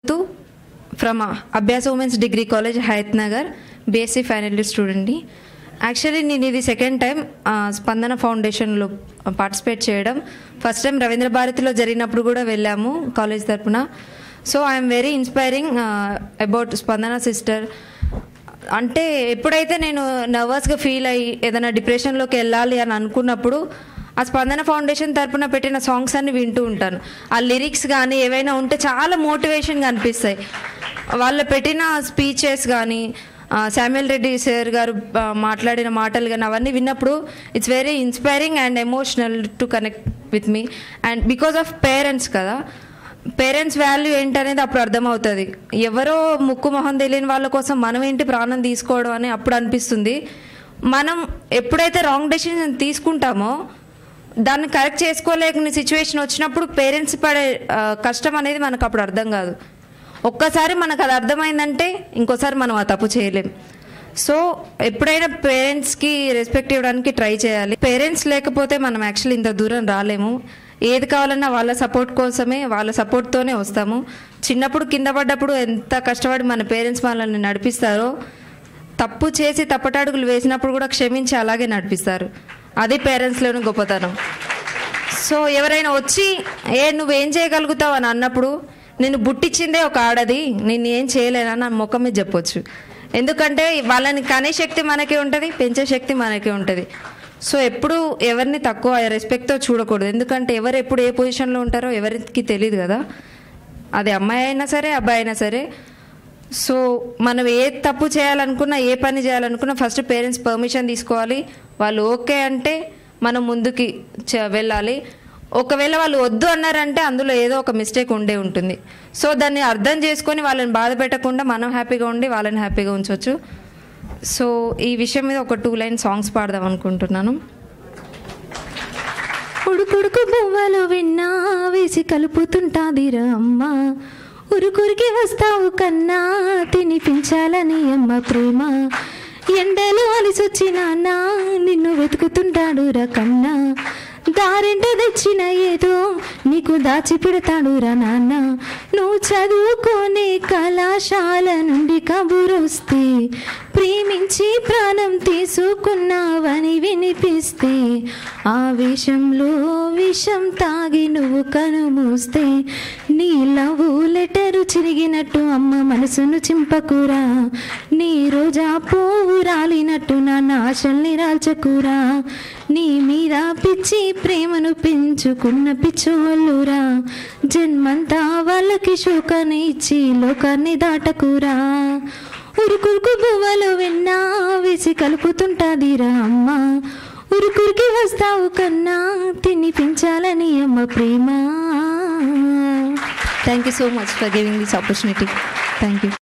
from Abhyasa women's degree college Hayath Nagar BSc final year స్టూడెంట్ని actually నేను ఇది సెకండ్ టైం స్పందన ఫౌండేషన్లో పార్టిసిపేట్ చేయడం ఫస్ట్ టైం రవీంద్ర భారతిలో జరిగినప్పుడు కూడా వెళ్ళాము కాలేజ్ తరపున so I'm very inspiring about Spandana sister అంటే ఎప్పుడైతే నేను నర్వస్గా ఫీల్ అయ్యి ఏదైనా డిప్రెషన్లోకి వెళ్ళాలి అని అనుకున్నప్పుడు ఆ స్పందన ఫౌండేషన్ తరపున పెట్టిన సాంగ్స్ అన్ని వింటూ ఉంటాను ఆ లిరిక్స్ కానీ ఏవైనా ఉంటే చాలా మోటివేషన్గా అనిపిస్తాయి వాళ్ళు పెట్టిన స్పీచెస్ కానీ శామ్యుల్ రెడ్డి సార్ గారు ఆ, మాట్లాడిన మాటలు కానీ అవన్నీ విన్నప్పుడు it's very inspiring and emotional to connect with me and because of parents కదా పేరెంట్స్ వాల్యూ ఏంటనేది అప్పుడు అర్థమవుతుంది ఎవరో ముక్కు మొహం తెలియని వాళ్ళ కోసం మనం ఏంటి ప్రాణం తీసుకోవడం అని అప్పుడు అనిపిస్తుంది మనం ఎప్పుడైతే రాంగ్ డెసిషన్ తీసుకుంటామో దాన్ని కరెక్ట్ చేసుకోలేని సిచ్యువేషన్ వచ్చినప్పుడు పేరెంట్స్ పడే ఆ, కష్టం అనేది మనకు అప్పుడు అర్థం కాదు ఒక్కసారి మనకు అది అర్థమైందంటే ఇంకోసారి మనం ఆ తప్పు చేయలేం సో ఎప్పుడైనా పేరెంట్స్కి రెస్పెక్ట్ ఇవ్వడానికి ట్రై చేయాలి పేరెంట్స్ లేకపోతే మనం యాక్చువల్లీ ఇంత దూరం రాలేము ఏది కావాలన్నా వాళ్ళ సపోర్ట్ కోసమే వాళ్ళ సపోర్ట్తోనే వస్తాము చిన్నప్పుడు కింద పడ్డప్పుడు ఎంత కష్టపడి మన పేరెంట్స్ మనల్ని నడిపిస్తారో తప్పు చేసి తప్పటడుగులు వేసినప్పుడు కూడా క్షమించి అలాగే నడిపిస్తారు అది పేరెంట్స్లోని గొప్పతనం సో ఎవరైనా వచ్చి ఏ నువ్వేం చేయగలుగుతావు అని అన్నప్పుడు నేను బుట్టిచ్చిందే ఒక ఆడది నేను ఏం చేయలేనని నా ముఖం మీద చెప్పొచ్చు ఎందుకంటే వాళ్ళని కనే శక్తి మనకే ఉంటుంది పెంచే శక్తి మనకే ఉంటుంది సో ఎప్పుడు ఎవరిని తక్కువ రెస్పెక్ట్తో చూడకూడదు ఎందుకంటే ఎవరు ఎప్పుడు ఏ పొజిషన్లో ఉంటారో ఎవరికి తెలియదు కదా అది అమ్మాయి అయినా సరే అబ్బాయి అయినా సరే సో మనం ఏ తప్పు చేయాలనుకున్నా ఏ పని చేయాలనుకున్నా ఫస్ట్ పేరెంట్స్ పర్మిషన్ తీసుకోవాలి వాళ్ళు ఓకే అంటే మనం ముందుకి చ- వెళ్ళాలి ఒకవేళ వాళ్ళు వద్దు అన్నారంటే అందులో ఏదో ఒక మిస్టేక్ ఉండే ఉంటుంది సో దాన్ని అర్థం చేసుకొని వాళ్ళని బాధ పెట్టకుండా మనం హ్యాపీగా ఉండి వాళ్ళని హ్యాపీగా ఉంచవచ్చు సో ఈ విషయం మీద ఒక టూ లైన్ సాంగ్స్ పాడదాం అనుకుంటున్నాను ఉడుకుడుకు బొమ్మలు విన్నా వేసి కలుపుతుంటాదిరా అమ్మ ఉరుకురికి వస్తావు కన్నా తినిపించాలని అమ్మ ప్రేమ ఎండలో అలిసొచ్చిన నా నిన్ను వెతుకుతుంటాడు రా కన్నా దారింట తెచ్చిన ఏదో నీకు దాచి పెడతాడు రా నాన్న నువ్వు చదువుకోని కళాశాల నుండి కబురొస్తే ప్రేమించి ప్రాణం తీసుకున్నావని వినిపిస్తే ఆవేశంలో విషం తాగి నువ్వు కనుమూస్తే నీ లవ్ లెటరు చిరిగినట్టు అమ్మ మనసును చింపకురా నీ రోజా పువ్వు రాలినట్టు నాన్న ఆశల్ని రాల్చకురా నీ మీద పిచ్చి ప్రేమను పెంచుకున్న పిచ్చోళ్ళురా జన్మంతా వాళ్ళకి శోకాన్ని ఇచ్చి లోకాన్ని దాటకురా ఉరుకురుకు బువ్వలు విన్నా వేసి కలుపుతుంటాదిరా అమ్మ ఉరుకురికి వస్తావు కన్నా తినిపించాలని అమ్మ ప్రేమ thank you so much for giving this opportunity thank you